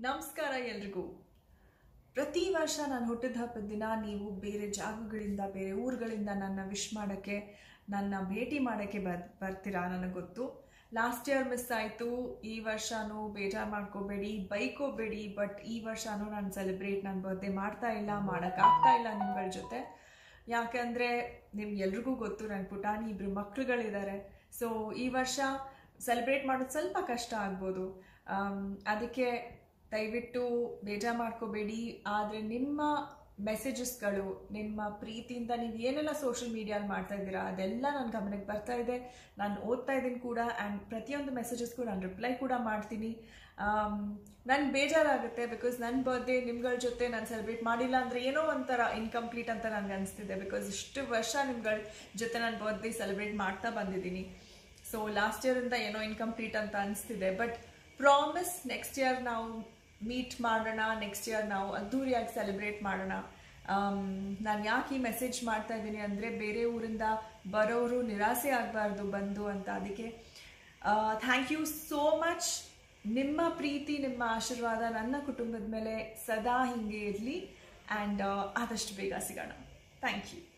ನಮಸ್ಕಾರ ಎಲ್ರಿಗೂ ಪ್ರತಿ ವರ್ಷ ನಾನು ಹುಟ್ಟಿದ ಹಬ್ಬದ ದಿನ ನೀವು ಬೇರೆ ಜಾಗಗಳಿಂದ ಬೇರೆ ಊರುಗಳಿಂದ ನನ್ನ ವಿಶ್ ಮಾಡೋಕ್ಕೆ ನನ್ನ ಭೇಟಿ ಮಾಡೋಕ್ಕೆ ಬರ್ ಬರ್ತೀರಾ ನನಗೆ ಗೊತ್ತು ಲಾಸ್ಟ್ ಇಯರ್ ಮಿಸ್ ಆಯಿತು ಈ ವರ್ಷನೂ ಬೇಜಾರು ಮಾಡ್ಕೋಬೇಡಿ ಬೈಕೋಬೇಡಿ ಬಟ್ ಈ ವರ್ಷನೂ ನಾನು ಸೆಲೆಬ್ರೇಟ್ ನನ್ನ ಬರ್ತ್ಡೇ ಮಾಡ್ತಾ ಇಲ್ಲ ಮಾಡೋಕ್ಕಾಗ್ತಾ ಇಲ್ಲ ನಿಮ್ಗಳ ಜೊತೆ ಯಾಕಂದರೆ ನಿಮ್ಗೆ ಎಲ್ರಿಗೂ ಗೊತ್ತು ನನ್ನ ಪುಟಾಣಿ ಇಬ್ಬರು ಮಕ್ಳುಗಳಿದ್ದಾರೆ ಸೊ ಈ ವರ್ಷ ಸೆಲೆಬ್ರೇಟ್ ಮಾಡೋದು ಸ್ವಲ್ಪ ಕಷ್ಟ ಆಗ್ಬೋದು ಆಮ್, ಅದಕ್ಕೆ ದಯವಿಟ್ಟು ಬೇಜಾರು ಮಾಡ್ಕೋಬೇಡಿ ಆದರೆ ನಿಮ್ಮ ಮೆಸೇಜಸ್ಗಳು ನಿಮ್ಮ ಪ್ರೀತಿಯಿಂದ ನೀವು ಏನೆಲ್ಲ ಸೋಷಿಯಲ್ ಮೀಡಿಯಲ್ಲಿ ಮಾಡ್ತಾ ಇದ್ದೀರಾ ಅದೆಲ್ಲ ನನ್ನ ಗಮನಕ್ಕೆ ಬರ್ತಾ ಇದೆ ನಾನು ಓದ್ತಾ ಇದ್ದೀನಿ ಕೂಡ ಆ್ಯಂಡ್ ಪ್ರತಿಯೊಂದು ಮೆಸೇಜಸ್ಗೂ ನಾನು ರಿಪ್ಲೈ ಕೂಡ ಮಾಡ್ತೀನಿ ನನ್ಗೆ ಬೇಜಾರಾಗುತ್ತೆ ಬಿಕಾಸ್ ನನ್ನ ಬರ್ತ್ಡೇ ನಿಮ್ಗಳ ಜೊತೆ ನಾನು ಸೆಲೆಬ್ರೇಟ್ ಮಾಡಿಲ್ಲ ಅಂದರೆ ಏನೋ ಒಂಥರ ಇನ್ಕಂಪ್ಲೀಟ್ ಅಂತ ನನಗೆ ಅನಿಸ್ತಿದೆ ಬಿಕಾಸ್ ಇಷ್ಟು ವರ್ಷ ನಿಮ್ಗಳ ಜೊತೆ ನಾನು ಬರ್ತ್ಡೇ ಸೆಲೆಬ್ರೇಟ್ ಮಾಡ್ತಾ ಬಂದಿದ್ದೀನಿ ಸೊ ಲಾಸ್ಟ್ ಇಯರಿಂದ ಏನೋ ಇನ್ಕಂಪ್ಲೀಟ್ ಅಂತ ಅನಿಸ್ತಿದೆ ಬಟ್ ಪ್ರಾಮಿಸ್ ನೆಕ್ಸ್ಟ್ ಇಯರ್ ನಾವು ಮೀಟ್ ಮಾಡೋಣ ನೆಕ್ಸ್ಟ್ ಇಯರ್ ನಾವು ಅದ್ದೂರಿಯಾಗಿ ಸೆಲೆಬ್ರೇಟ್ ಮಾಡೋಣ ನಾನು ಯಾಕೆ ಈ ಮೆಸೇಜ್ ಮಾಡ್ತಾ ಇದ್ದೀನಿ ಅಂದರೆ ಬೇರೆ ಊರಿಂದ ಬರೋರು ನಿರಾಸೆ ಆಗಬಾರ್ದು ಬಂದು ಅಂತ ಅದಕ್ಕೆ ಥ್ಯಾಂಕ್ ಯು ಸೋ ಮಚ್ ನಿಮ್ಮ ಪ್ರೀತಿ ನಿಮ್ಮ ಆಶೀರ್ವಾದ ನನ್ನ ಕುಟುಂಬದ ಮೇಲೆ ಸದಾ ಹಿಂಗೆ ಇರಲಿ ಆ್ಯಂಡ್ ಆದಷ್ಟು ಬೇಗ ಸಿಗೋಣ ಥ್ಯಾಂಕ್ ಯು